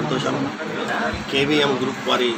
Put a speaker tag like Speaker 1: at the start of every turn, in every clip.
Speaker 1: సంతోషం KVM group వారి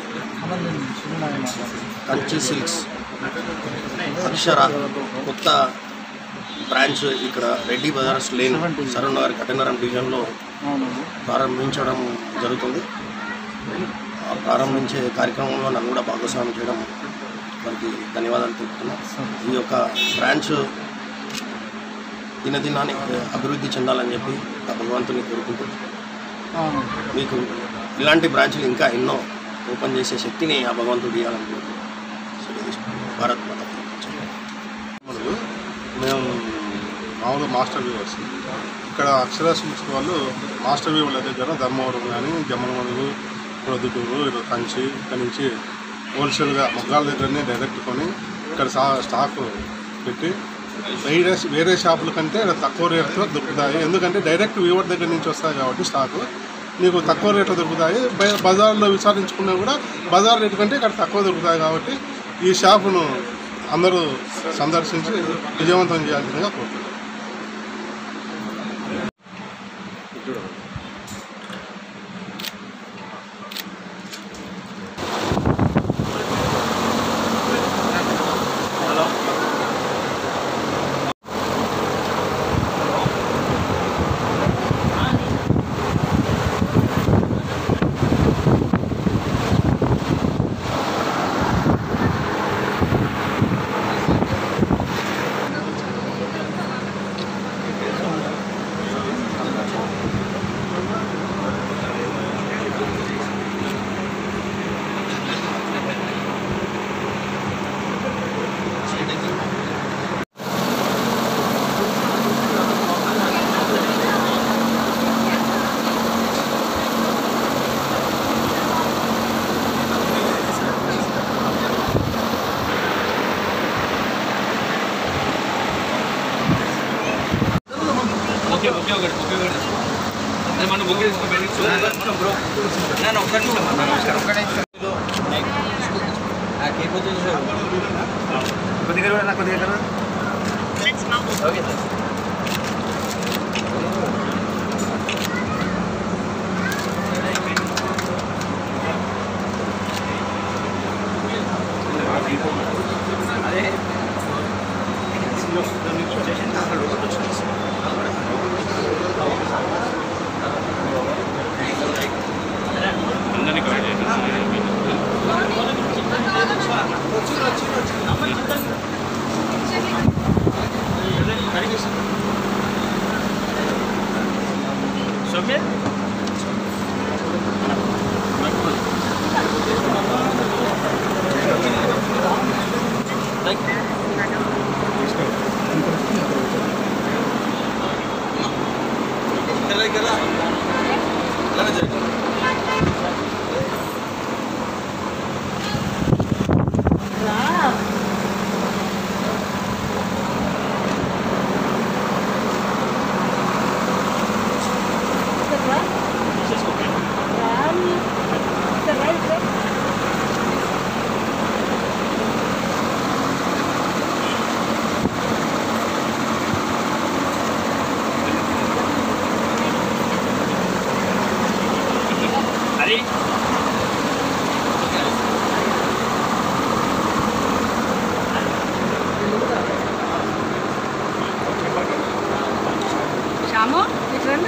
Speaker 1: Kanchi silks అక్షర కొత్త బ్రాంచ్ ఇక్కడ రెడ్డి బజార్స్ లేన్ సరూర్ నగర్ కఠినరం డివిజన్లో ప్రారంభించడం జరుగుతుంది ఆ ప్రారంభించే కార్యక్రమంలో నన్ను కూడా భాగస్వామ్యం చేయడం వారికి ధన్యవాదాలు తెలుపుతున్నాం ఈ యొక్క బ్రాంచ్ దినదినానికి అభివృద్ధి చెందాలని చెప్పి ఆ భగవంతుని కోరుకుంటూ మీకు ఇలాంటి బ్రాంచ్లు ఇంకా ఎన్నో ఓపెన్ చేసే శక్తిని ఆ భగవంతుడు ఇవ్వాలని కోరుకుంటున్నాను సెలవు తీసుకుంటున్నాను. భారత్ మాత కీ జై.
Speaker 2: మనకు మేము మామూలుగా మాస్టర్ వ్యూవర్స్ ఇక్కడ అక్షర సిల్క్స్ వాళ్ళు మాస్టర్ వ్యూవర్ల దగ్గర ధర్మవరం కానీ జమ్మలమడుగు ప్రొద్దుటూరు ఇలా కంచి ఇక్కడ నుంచి హోల్సేల్గా మగ్గాల దగ్గరనే డైరెక్ట్ కొని ఇక్కడ సా స్టాక్ పెట్టి వేరే వేరే షాపుల కంటే ఇక్కడ తక్కువ రేట్తో దొరుకుతాయి ఎందుకంటే డైరెక్ట్ వ్యూవర్ దగ్గర నుంచి వస్తాయి కాబట్టి స్టాకు నీకు తక్కువ రేట్లో దొరుకుతాయి బయ- బజార్లో విచారించుకున్నా కూడా బజార్ రేటు కంటే ఇక్కడ తక్కువ దొరుకుతాయి కాబట్టి ఈ షాపును అందరూ సందర్శించి విజయవంతం చేయాల్సిందిగా కోరుతున్నాను
Speaker 3: ఓకే ఓకే ఒకటి ఓకే ఒకటి అదే మనం బుక్ చేసుకోవాలి బ్రో నేను ఒక్క నిమిషం అన్న, నమస్కారం ఒక్క నిమిషం కొద్దిగా కూడా నా కొద్దిగా కదా ఓకే సార్ సౌమ్య అది
Speaker 4: శ్యాము ఇట్రండి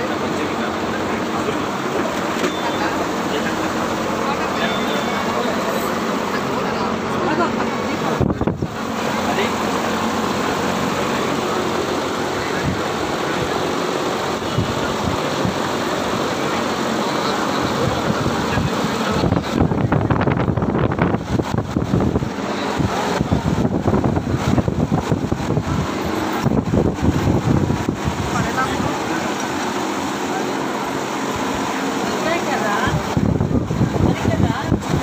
Speaker 3: అది
Speaker 4: అంతే కదా అది కదా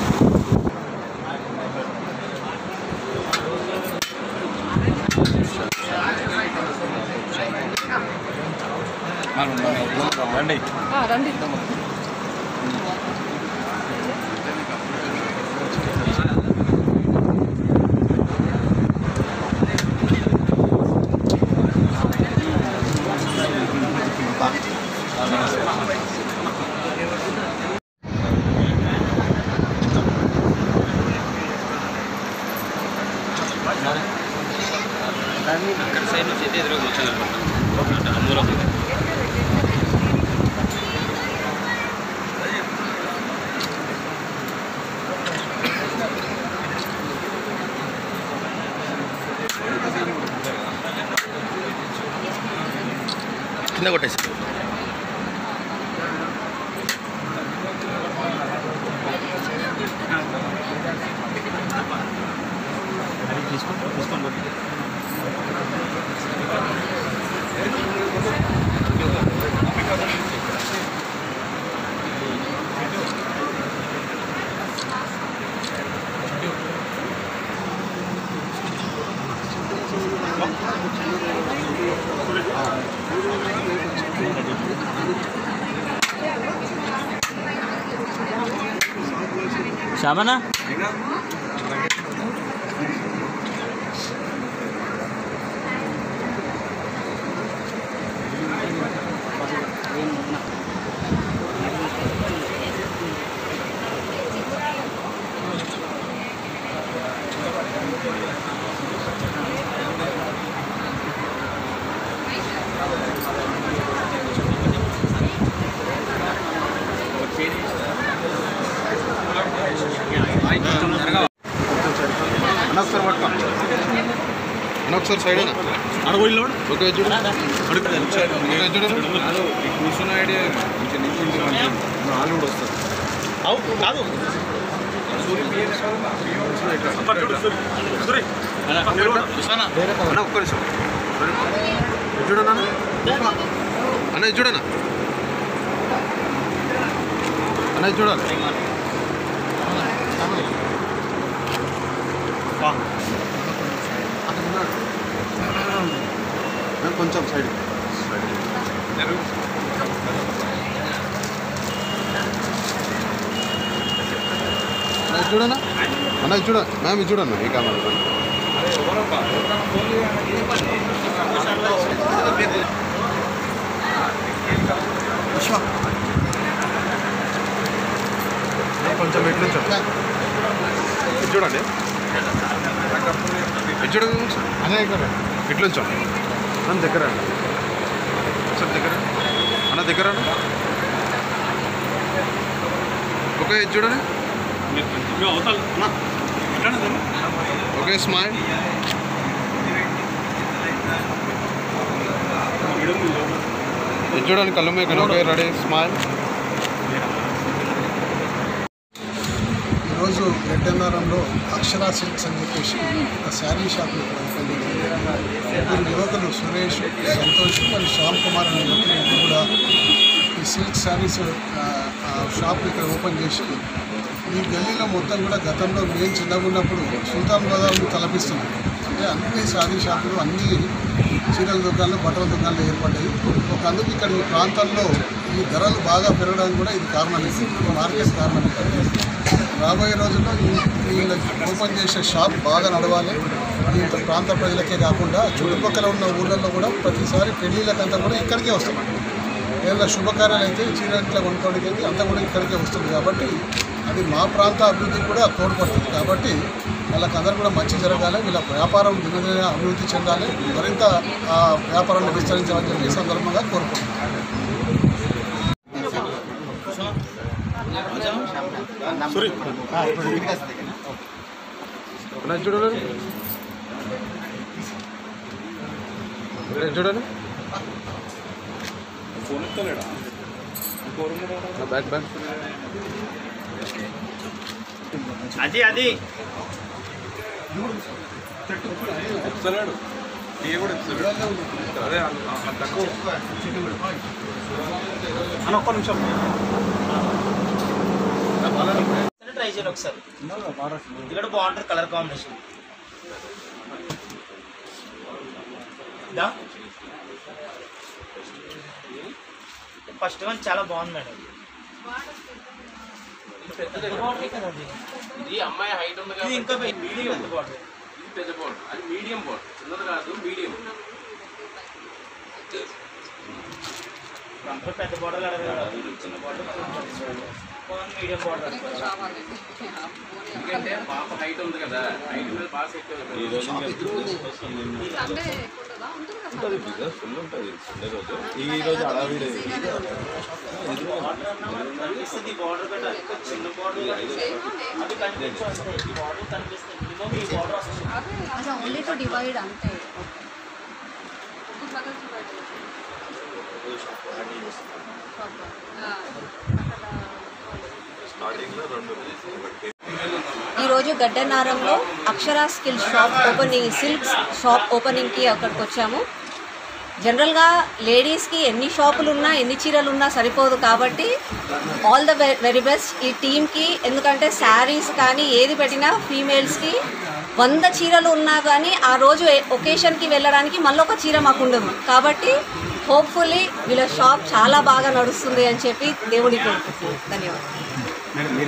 Speaker 3: రండి
Speaker 4: ఆ, రండి
Speaker 3: అక్కడ సైడ్ నుంచి అయితే ఎదురుగా మొత్తం కనపడతాం ఆ మూలకు
Speaker 1: కింద కొట్టేసి
Speaker 3: శ్యామనా
Speaker 2: అన్న ఒకసారి పట్టుకో అన్న ఒకసారి సైడ్ అన్న ఓకే చూడు ఓకే చూడు కూర్చున్న ఐడియా వాళ్ళు కూడా వస్తారు
Speaker 1: కాదు
Speaker 2: అన్న ఒక్క నిమిషం ఇది చూడన్నా అన్న ఇది చూడన్నా అన్న ఇది చూడాలి నేను కొంచెం సైడ్ అన్న ఇది చూడన్నా అన్న ఇది చూడ మ్యామ్ ఇది చూడన్నా ఈ కెమెరా కొంచెం ఇట్లు ఇది చూడండి ఇది చూడండి అదే ఇక్కడ ఇట్లు ఉంచండి అన్న దగ్గర రండి. సార్ దగ్గర అన్న దగ్గర రండి. ఓకే ఇది చూడండి ఓకే స్మైల్ ఇది చూడండి కళ్ళు మీద ఓకే రెడీ స్మైల్
Speaker 5: ఈరోజు రెడ్డన్నారంలో అక్షరా సిల్క్స్ అని చెప్పేసి ఒక శారీ షాప్ ఓపెన్ చేసింది ముగ్గురు యువకులు సురేష్ సంతోష్ మరియు శ్యామ్ కుమార్ అనే యువకులు ఇద్దరు కూడా ఈ సిల్క్ శారీస్ ఆ, ఆ షాప్ ఇక్కడ ఓపెన్ చేసి ఈ గల్లీలో మొత్తం కూడా గతంలో మేము చిన్నగా ఉన్నప్పుడు సుల్తాన్ బజార్ను తలపిస్తున్నాం అంటే అన్ని శారీ షాపులు అన్ని చీరల దుకాణాలు బట్టల దుకాణాలు ఏర్పడ్డాయి ఒక అందుకు ఇక్కడ ఈ ప్రాంతంలో ఈ ధరలు బాగా పెరగడానికి కూడా ఇది కారణం ఇది ఈ మార్కెట్ కారణం ఇది. రాబోయే రోజుల్లో ఈ- వీళ్ళ ఓపెన్ చేసే షాప్ బాగా నడవాలి ఈ ప్రాంత ప్రజలకే కాకుండా చుట్టుపక్కల ఉన్న ఊళ్ళల్లో కూడా ప్రతిసారి పెళ్ళిళ్ళకంతా కూడా ఇక్కడికే వస్తున్నాం ఏదైనా శుభకార్యాలు అయితే చీరట్ల కొనుక్కోవడానికి అయితే అంతా కూడా ఇక్కడికే వస్తుంది కాబట్టి అది మా ప్రాంత అభివృద్ధికి కూడా తోడ్పడుతుంది కాబట్టి వాళ్ళకందరూ కూడా మంచి జరగాలి వీళ్ళ వ్యాపారం దినదిన అభివృద్ధి చెందాలి మరింత ఆ వ్యాపారాన్ని విస్తరించాలని చెప్పి ఈ సందర్భంగా కోరుకుంటున్నాను
Speaker 2: అన్న ఇది చూడండి ఇది చూడండి బ్యాక్ బ్యాక్
Speaker 3: అది అది
Speaker 6: ట్రై చేయండి ఒకసారి ఇది కూడా బాగుంటుంది కలర్ కాంబినేషన్ ఇదా ఫస్ట్ వన్ చాలా బాగుంది మేడం
Speaker 3: ఇది అమ్మాయి హైట్ ఉంది
Speaker 6: ఇది ఇంకా
Speaker 3: కాబట్టి
Speaker 6: మీడియం ఉంది బాగుంది
Speaker 3: ఇది పెద్ద బోర్డు అది మీడియం బోర్డు చిన్నది కాదు మీడియం
Speaker 6: అందరూ పెద్ద బాటలు అడగారు చిన్న బాటలు మీడియం బార్డర్
Speaker 3: ఎందుకంటే పాప హైట్ ఉంది కదా హైట్ మీద బాగా సెట్ అవుతుంది
Speaker 4: సండే ఎక్కువ ఉంటుంది కదా
Speaker 7: ఫుల్ ఉంటుంది సండే రోజు ఈ రోజు అడవిడే
Speaker 6: కనిపిస్తుంది బార్డర్ కూడా ఇంకా చిన్న బార్డర్ అది కనిపించదు ఈ బార్డర్ కనిపిస్తుంది మినిమం ఈ బార్డర్ వస్తుంది
Speaker 4: అదే ఓన్లీ టు డివైడ్ అంతే టూ బ్రదర్స్ డివైడ్
Speaker 7: స్టార్టింగ్లో రెండు
Speaker 8: ఈరోజు గడ్డనారంలో Akshara skill shop opening silks shop ఓపెనింగ్కి అక్కడికి వచ్చాము జనరల్గా లేడీస్కి ఎన్ని షాపులు ఉన్నా ఎన్ని చీరలు ఉన్నా సరిపోదు కాబట్టి ఆల్ ద వెరీ బెస్ట్ ఈ టీమ్కి ఎందుకంటే శారీస్ కానీ ఏది పెట్టినా ఫీమేల్స్కి వంద చీరలు ఉన్నా కానీ ఆ రోజు ఒకేషన్కి వెళ్ళడానికి మళ్ళీ ఒక చీర మాకు ఉండదు కాబట్టి హోప్ఫుల్లీ వీళ్ళ షాప్ చాలా బాగా నడుస్తుంది అని చెప్పి దేవుడి కోరుకుంటున్నాను ధన్యవాదాలు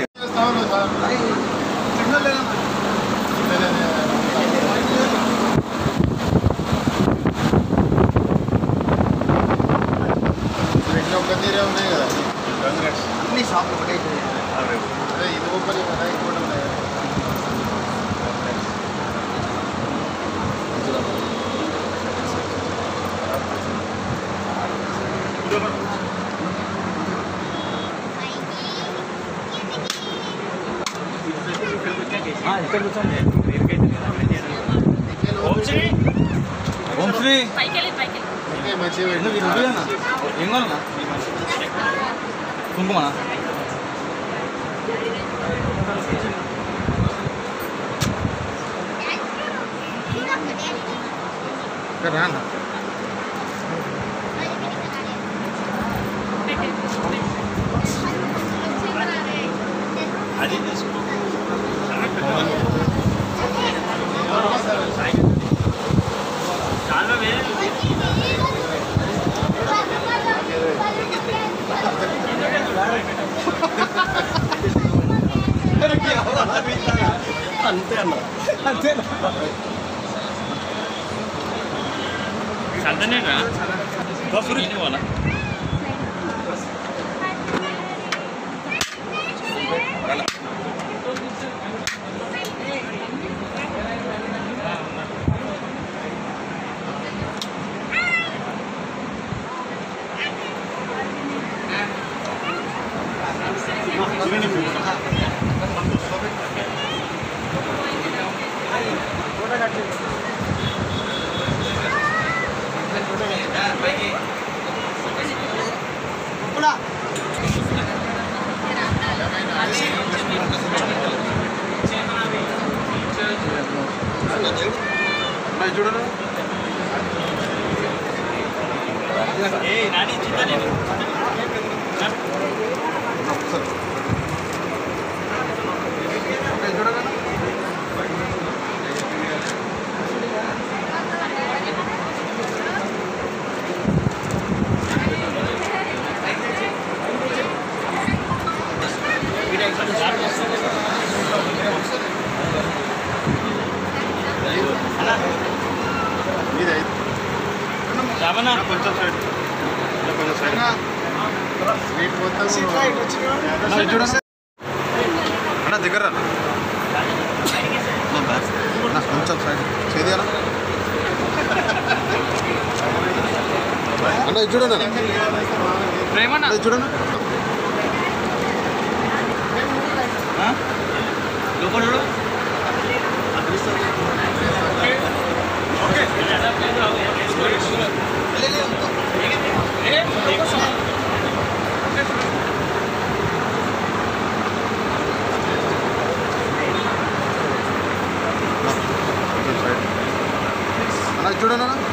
Speaker 2: రెండు ఒక్క తీరే ఉన్నాయి కదా కాంగ్రెస్
Speaker 1: అన్ని షాప్ ఒకటే
Speaker 2: అదే ఇది ఓపెన్ కదా ఇంకోటి ఉన్నాయి కదా.
Speaker 4: పైకెళ్ళి పైకెళ్ళి
Speaker 2: ఓకే మంచిగా పెట్టు.
Speaker 3: కుంకుమనా
Speaker 2: ఇక్కడ రా అన్న.
Speaker 6: అది తీసుకో చాలా వేరే
Speaker 1: అంతే అన్న
Speaker 6: సంతనేనా బఫురు వాళ్ళ ఏ నాని చిన్న నేను
Speaker 2: మీది అయితే
Speaker 6: రమణ
Speaker 2: కొంచెం సైడ్ ఇలా కొంచెం సైడ్ స్వీట్ మొత్తం అన్న దగ్గర రా. అన్న కొంచెం సైడ్ చేది అన్న అన్న ఇది చూడండి అన్న
Speaker 3: ప్రేమన్న
Speaker 2: ఇది చూడండి
Speaker 6: లోపల చూడు.
Speaker 2: కొంచెం సైడ్ అన్న ఇది చూడండి అన్న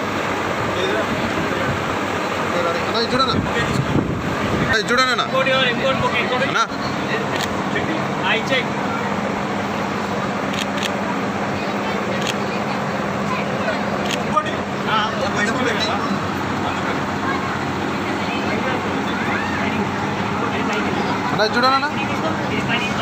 Speaker 2: అన్న ఇది చూడండి అన్న ఇది చూడండి అన్న
Speaker 6: ఇంకోటి ఎవరు? ఇంకోటి బుక్, ఇంకోటి.
Speaker 2: అన్న
Speaker 6: ఆ, ఇచ్చేయ్. ఆ,
Speaker 2: అన్న ఇది చూడండి అన్న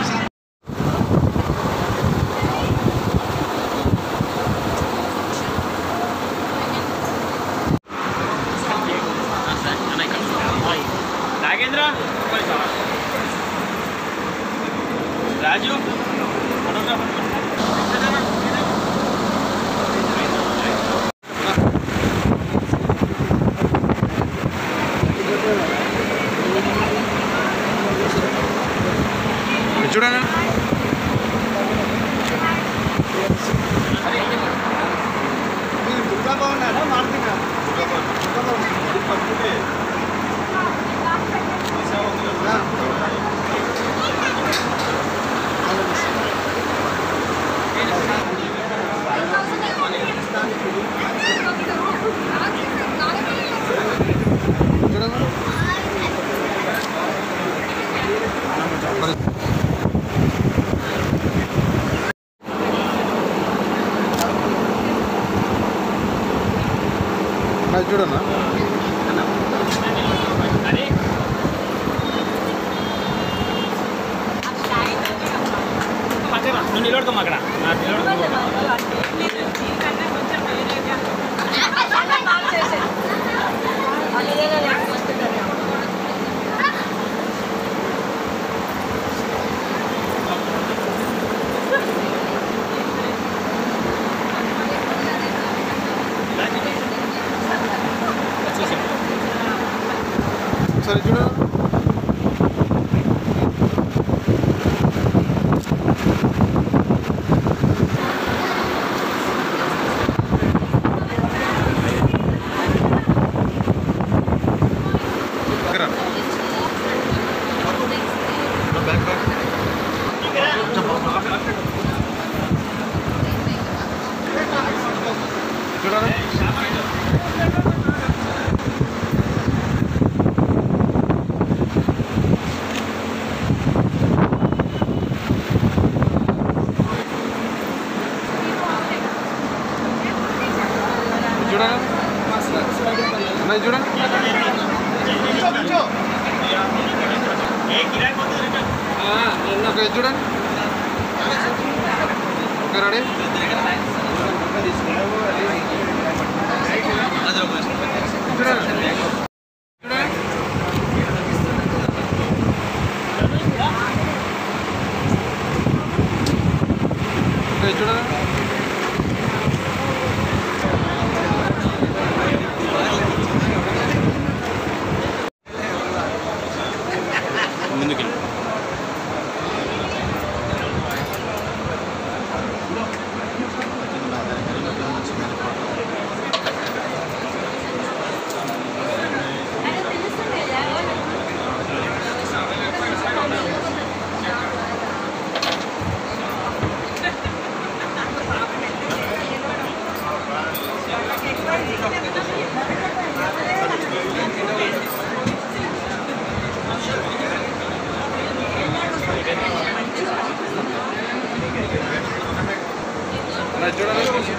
Speaker 6: నాగేంద్ర
Speaker 5: నాకు చూడన్నా
Speaker 6: నువ్వు నిలబడుకోమా అక్కడ
Speaker 5: సరే చూడు ఇక్కడ చూడరా చూడరా అన్నయ్య చూడండి ఓకే చూడండి ఓకే రెడీ చూడండి ఓకే చూడండి
Speaker 3: ముందుకెళ్ళి
Speaker 5: అన్నయ్య చూడండి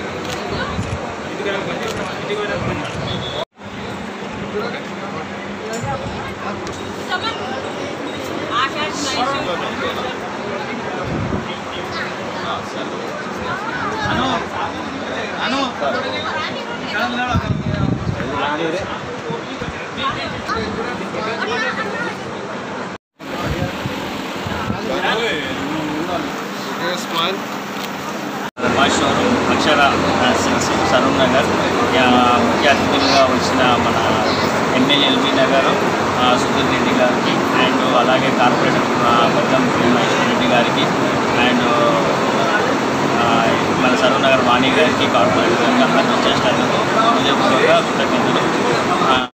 Speaker 5: ఓకే స్మైల్
Speaker 6: మా showroom Akshara silks Saroor Nagar yeah, ముఖ్య అతిథులుగా వచ్చిన మన ఎమ్మెల్యే ఎల్బీ నగర్ ఆ, సుధీర్ రెడ్డి గారికి అండ్ అలాగే కార్పొరేటర్ ఆ, బద్దం మహేశ్వర్ రెడ్డి గారికి అండ్ ఆ, మన సరూర్ నగర్ వాణి గారికి కార్పొరేటర్ గారికి అందరినీ వచ్చేసినందుకు హృదయపూర్వక కృతజ్ఞతలు ఆ,